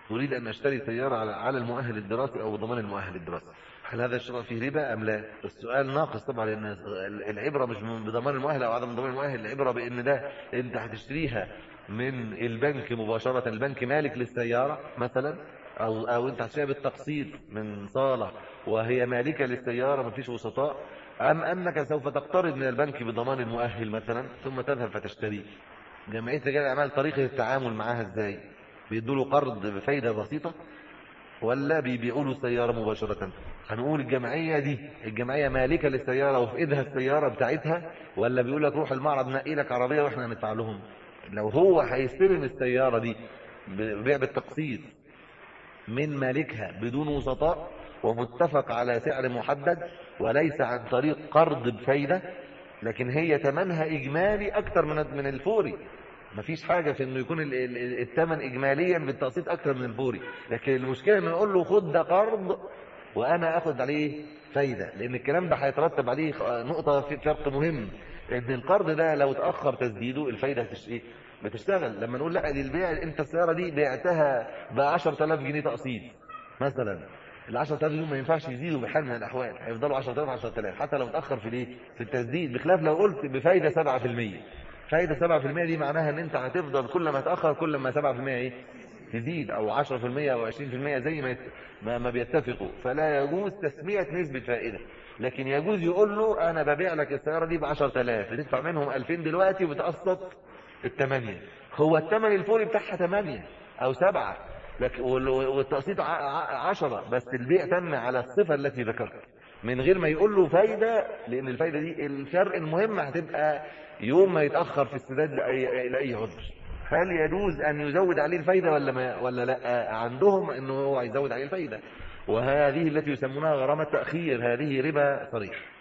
أريد أن أشتري سيارة على على المؤهل الدراسي أو بضمان المؤهل الدراسي هل هذا الشراء فيه ربا أم لا السؤال ناقص طبعا لأن العبرة مش بضمان المؤهل أو عدم ضمان المؤهل العبرة بأن ده أنت هتشتريها من البنك مباشرة البنك مالك للسيارة مثلا أو, أو أنت هتشتريها بالتقسيط من صالة وهي مالكة للسيارة مفيش وسطاء أم أنك سوف تقترض من البنك بضمان المؤهل مثلا ثم تذهب فتشتري جمعية رجال الأعمال طريقة التعامل معاها إزاي بيدوا له قرض بفايدة بسيطة ولا بيبيعوا له السيارة مباشرة هنقول الجمعية دي الجمعية مالكة للسيارة وفي ايدها السيارة بتاعتها ولا بيقول لك روح المعرض نقي لك عربية واحنا هندفع لهم لو هو هيستلم السيارة دي بيع بالتقسيط من مالكها بدون وسطاء ومتفق على سعر محدد وليس عن طريق قرض بفايدة لكن هي ثمنها إجمالي أكثر من من الفوري مفيش حاجة في انه يكون الثمن اجماليا بالتقسيط اكثر من الفوري لكن المشكلة انه يقول له خد ده قرض وانا اخد عليه فايدة لان الكلام ده هيترتب عليه نقطة في فرق مهم ان القرض ده لو اتأخر تسديده الفايدة ايه بتشتغل لما نقول لا دي البيع انت السيارة دي بعتها ب 10000 جنيه تقسيط مثلا ال 10000 دول ما ينفعش يزيدوا بحال من الاحوال هيفضلوا 10000 10000 حتى لو اتاخر في الايه في التسديد بخلاف لو قلت بفايده 7% فايده 7% دي معناها ان انت هتفضل كل ما تاخر كل ما 7% ايه تزيد او 10% او 20% زي ما ما, ما بيتفقوا فلا يجوز تسميه نسبه فائده لكن يجوز يقول له انا ببيع لك السياره دي ب 10000 تدفع منهم 2000 دلوقتي وبتقسط الثمانيه هو الثمن الفوري بتاعها 8 او 7 لكن والتقسيط 10 بس البيع تم على الصفه التي ذكرت من غير ما يقول له فايده لان الفايده دي الفرق المهم هتبقى يوم ما يتاخر في السداد لاي لاي عذر هل يجوز ان يزود عليه الفايده ولا ما ولا لا عندهم انه هو يزود عليه الفايده وهذه التي يسمونها غرامه تاخير هذه ربا صريح